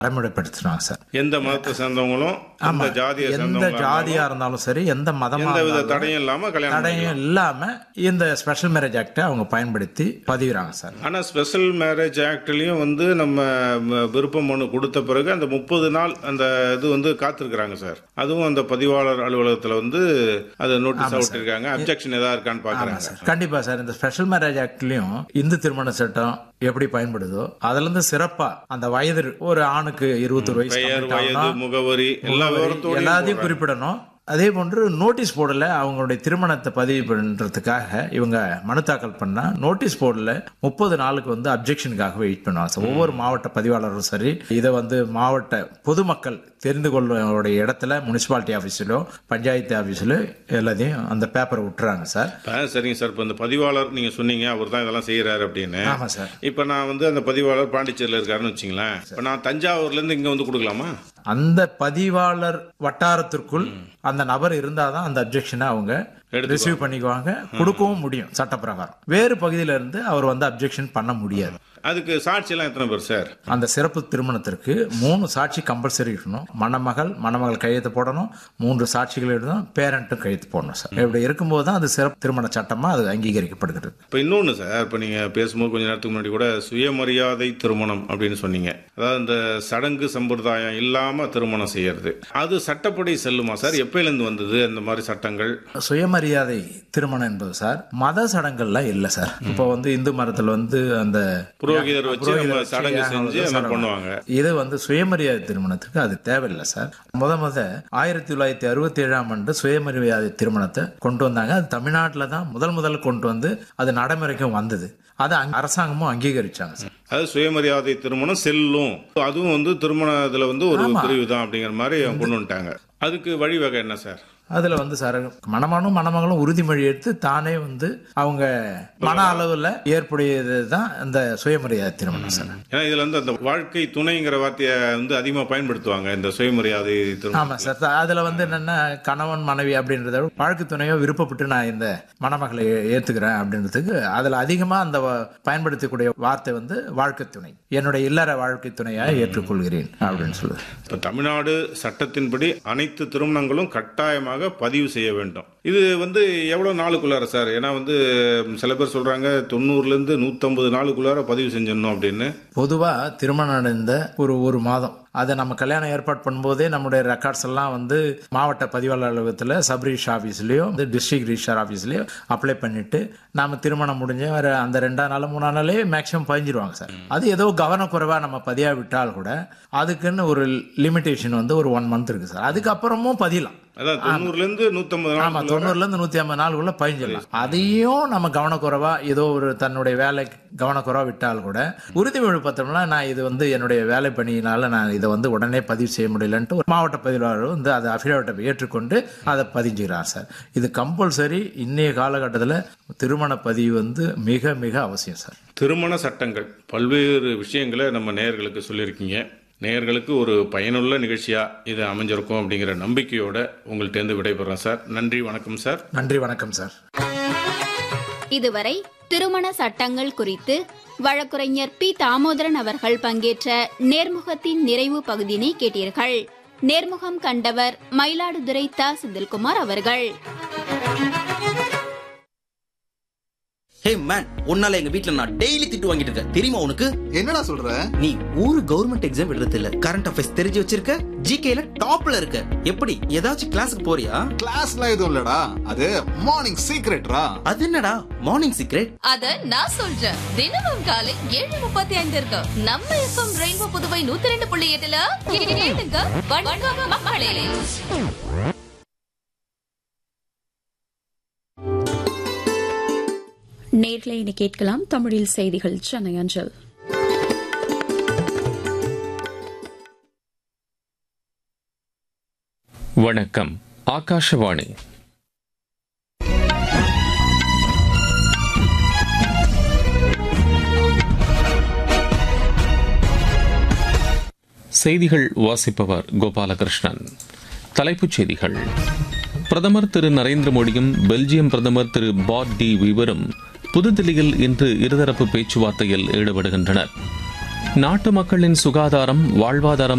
நடைமுறைப்படுத்தினாங்க sir எந்த மதத்தை சேர்ந்தவங்களும் எந்த ஜாதியை எந்த சேர்ந்தவங்களும் ஜாதியா இருந்தாலும் சரி எந்த மதமா எந்த வித இருந்தாலும் தடையும் இல்லாம கல்யாணம் பண்ணிக்கலாம். தடையும் இல்லாம இந்த ஸ்பெஷல் மேரேஜ் ஆக்டை அவங்க பயன்படுத்தி பதிவுறாங்க சார் ஆனா ஸ்பெஷல் மேரேஜ் ஆக்ட்லயும் வந்து நம்ம ம, விருப்ப மனு கொடுத்த பிறகு அந்த முப்பது நாள் அந்த இது வந்து காத்திருக்கிறாங்க சார் அதுவும் அந்த பதிவாளர் அலுவலகத்துல வந்து அதை நோட்டீஸ் விட்டுருக்காங்க அப்ஜெக்ஷன் ஏதாவது இருக்கான்னு பாக்குறாங்க சார் கண்டிப்பா சார் இந்த ஸ்பெஷல் மேரேஜ் ஆக்ட்லயும் இந்து திருமண சட்டம் எப்படி பயன்படுதோ அதுல இருந்து சிறப்பா அந்த வயது ஒரு ஆணுக்கு இருபத்தொரு வயசு பெயர் complete வயது ஆகணும். முகவரி எல்லா விவரத்தோடையும் எல்லாத்தையும் குறிப்பிடணும் அதே போன்று நோட்டீஸ் போர்டில் அவங்களுடைய திருமணத்தை பதிவு பண்றதுக்காக இவங்க மனு தாக்கல் பண்ணா நோட்டீஸ் போர்டில் முப்பது நாளுக்கு வந்து அப்ஜெக்ஷனுக்காக வெயிட் பண்ணுவாங்க சார் ஒவ்வொரு மாவட்ட பதிவாளரும் சரி இதை வந்து மாவட்ட பொதுமக்கள் தெரிந்து கொள்ளுடைய இடத்துல முனிசிபாலிட்டி ஆஃபீஸிலோ பஞ்சாயத்து ஆஃபீஸிலோ எல்லாத்தையும் அந்த பேப்பரை விட்டுறாங்க சார் இப்ப சரிங்க சார் இப்போ இந்த பதிவாளர் நீங்க சொன்னீங்க அவர் தான் இதெல்லாம் செய்யறாரு அப்படின்னு ஆமா சார் இப்ப நான் வந்து அந்த பதிவாளர் பாண்டிச்சேரியில் இருக்காருன்னு வச்சுங்களேன் இப்ப நான் தஞ்சாவூர்ல இருந்து இங்க வந்து கொடுக்கலாமா அந்த பதிவாளர் வட்டாரத்திற்குள் அந்த நபர் இருந்தாதான் அந்த அப்ஜெக்ஷனை அவங்க ரிசீவ் பண்ணிக்குவாங்க கொடுக்கவும் முடியும் சட்டப்பிரகாரம் வேறு பகுதியில இருந்து அவர் வந்து அப்ஜெக்ஷன் பண்ண முடியாது அதுக்கு சாட்சி எல்லாம் எத்தனை பேர் சார் அந்த சிறப்பு திருமணத்திற்கு மூணு சாட்சி கம்பல்சரி இருக்கணும் மணமகள் மணமகள் கையெழுத்து போடணும் மூன்று சாட்சிகள் இருக்கணும் பேரண்ட்டும் கையெழுத்து போடணும் சார் இப்படி இருக்கும்போது தான் அது சிறப்பு திருமண சட்டமா அது அங்கீகரிக்கப்படுகிறது இப்போ இன்னொன்று சார் இப்போ நீங்கள் பேசும்போது கொஞ்ச நேரத்துக்கு முன்னாடி கூட சுயமரியாதை திருமணம் அப்படின்னு சொன்னீங்க அதாவது இந்த சடங்கு சம்பிரதாயம் இல்லாமல் திருமணம் செய்யறது அது சட்டப்படி செல்லுமா சார் எப்பயிலேருந்து வந்தது அந்த மாதிரி சட்டங்கள் சுயமரியாதை திருமணம் என்பது சார் மத சடங்குகள்லாம் இல்லை சார் இப்போ வந்து இந்து மதத்தில் வந்து அந்த புரோகிதர் வச்சு புரோகிதர் நம்ம வச்சு சடங்கு யாகம் செஞ்சு வந்து நம்ம சடங்கு. பண்ணுவாங்க இது வந்து சுயமரியாதை திருமணத்துக்கு அது தேவையில்லை சார் முத முத ஆயிரத்தி தொள்ளாயிரத்தி அறுபத்தி ஏழாம் ஆண்டு சுயமரியாதை திருமணத்தை கொண்டு வந்தாங்க அது தமிழ்நாட்டில் தான் முதல் முதல்ல கொண்டு வந்து அது நடைமுறைக்கும் வந்தது அதை அங்க- அரசாங்கமும் அங்கீகரிச்சாங்க சார் அது சுயமரியாதை திருமணம் செல்லும் அதுவும் வந்து திருமணத்துல வந்து ஒரு பிரிவு தான் அப்படிங்கிற மாதிரி அவங்க கொண்டு வந்துட்டாங்க அதுக்கு வழிவகை என்ன சார் அதுல வந்து சார் மணமகனும் மணமகளும் உறுதிமொழி எடுத்து தானே வந்து அவங்க மன அளவுல ஏற்புடையது தான் இந்த சுயமரியாதை திருமணம் சார் ஏன்னா இதுல வந்து அந்த வாழ்க்கை துணைங்கிற வார்த்தையை வந்து அதிகமாக பயன்படுத்துவாங்க இந்த சுயமரியாதை திருமணம் ஆமா சார் த- அதுல வந்து என்னன்னா கணவன் மனைவி அப்படின்றத விட வாழ்க்கை துணையோ விருப்பப்பட்டு நான் இந்த மணமகளை ஏ- ஏத்துக்கிறேன் அப்படின்றதுக்கு அதுல அதிகமா அந்த வ- பயன்படுத்தக்கூடிய வார்த்தை வந்து வாழ்க்கை துணை என்னுடைய இல்லற வாழ்க்கை துணையா ஏற்றுக்கொள்கிறேன் அப்படின்னு சொல்லுது இப்போ தமிழ்நாடு சட்டத்தின்படி அனைத்து திருமணங்களும் கட்டாயமாக பதிவு செய்ய வேண்டும் இது வந்து எவ்வளோ நாளுக்குள்ளார சார் ஏன்னா வந்து சில பேர் சொல்றாங்க தொண்ணூறுலேருந்து நூற்றம்பது நாளுக்குள்ளார பதிவு செஞ்சிடணும் அப்படின்னு பொதுவா திருமணம் அடைந்த ஒரு ஒரு மாதம் அதை நம்ம கல்யாணம் ஏற்பாடு பண்ணும்போதே நம்முடைய ரெக்கார்ட்ஸ் எல்லாம் வந்து மாவட்ட பதிவாளர் அலுவலகத்தில் சப் ரிஜிஸ்டர் ஆஃபீஸ்லயோ வந்து டிஸ்ட்ரிக்ட் ரிஜிஸ்டர் ஆஃபீஸ்லயோ அப்ளை பண்ணிட்டு நாம திருமணம் முடிஞ்ச ஒரு அந்த ரெண்டாம் நாள் மூணாம் நாளே மேக்ஸிமம் பதிஞ்சிருவாங்க சார் அது ஏதோ கவனக்குறைவா நம்ம பதியா விட்டால் கூட அதுக்குன்னு ஒரு லிமிடேஷன் வந்து ஒரு ஒன் மந்த் இருக்கு சார் அதுக்கப்புறமும் பதியலாம் அதான் தொண்ணூறுலேருந்து நூற்றம்பது ஆமா நாள் தொண்ணூறுல இருந்து நூத்தி ஐம்பது நாளுக்குள்ள பதிஞ்சிடலாம் அதையும் நம்ம கவனக்குறைவா ஏதோ ஒரு தன்னுடைய வேலை கவனக்குறைவா விட்டால் கூட உறுதிமொழி பத்திரம்னா நான் இது வந்து என்னுடைய வேலை பணியினால நான் இதை வந்து உடனே பதிவு செய்ய முடியலன்ட்டு ஒரு மாவட்ட பதிவாளர் வந்து அதை அஃபிடவிட்டை ஏற்றுக்கொண்டு அதை பதிஞ்சுக்கிறார் சார் இது கம்பல்சரி இன்னைய காலகட்டத்தில் திருமண பதிவு வந்து மிக மிக அவசியம் சார் திருமண சட்டங்கள் பல்வேறு விஷயங்களை நம்ம நேயர்களுக்கு சொல்லியிருக்கீங்க நேயர்களுக்கு ஒரு பயனுள்ள நிகழ்ச்சியா இது அமைஞ்சிருக்கும் அப்படிங்கிற நம்பிக்கையோட உங்கள்கிட்டேருந்து விடைபெறேன் சார் நன்றி வணக்கம் சார் நன்றி வணக்கம் சார் இதுவரை திருமண சட்டங்கள் குறித்து வழக்குரைஞர் பி தாமோதரன் அவர்கள் பங்கேற்ற நேர்முகத்தின் நிறைவு பகுதியினை கேட்டீர்கள் நேர்முகம் கண்டவர் மயிலாடுதுறை த செந்தில்குமார் அவர்கள் ஹே மேன் உன்னால எங்க வீட்ல நான் டெய்லி திட்டு வாங்கிட்டு இருக்கேன் தெரியுமா உனக்கு என்னடா சொல்ற நீ ஒரு கவர்மெண்ட் எக்ஸாம் எழுதுறது இல்ல கரண்ட் அஃபேர்ஸ் தெரிஞ்சு வச்சிருக்க ஜிகேல டாப்ல இருக்க எப்படி ஏதாச்சும் கிளாஸுக்கு போறியா கிளாஸ்லாம் எதுவும் இல்லடா அது மார்னிங் சீக்ரெட்ரா அது என்னடா மார்னிங் சீக்ரெட் அத நான் சொல்றேன் தினமும் காலை ஏழு முப்பத்தி ஐந்து இருக்கு நம்ம எஃப்எம் ரெயின்போ புதுவை நூத்தி ரெண்டு புள்ளி எட்டுல கேளுங்க வணக்கம் மக்களே நேர்களை இனி கேட்கலாம் தமிழில் செய்திகள் சென்னை அஞ்சல் வணக்கம் ஆகாஷவாணி செய்திகள் வாசிப்பவர் கோபாலகிருஷ்ணன் தலைப்புச் செய்திகள் பிரதமர் திரு நரேந்திர மோடியும் பெல்ஜியம் பிரதமர் திரு பாட் டி வீவரும் புதுதில்லியில் இன்று இருதரப்பு பேச்சுவார்த்தையில் ஈடுபடுகின்றனர் நாட்டு மக்களின் சுகாதாரம் வாழ்வாதாரம்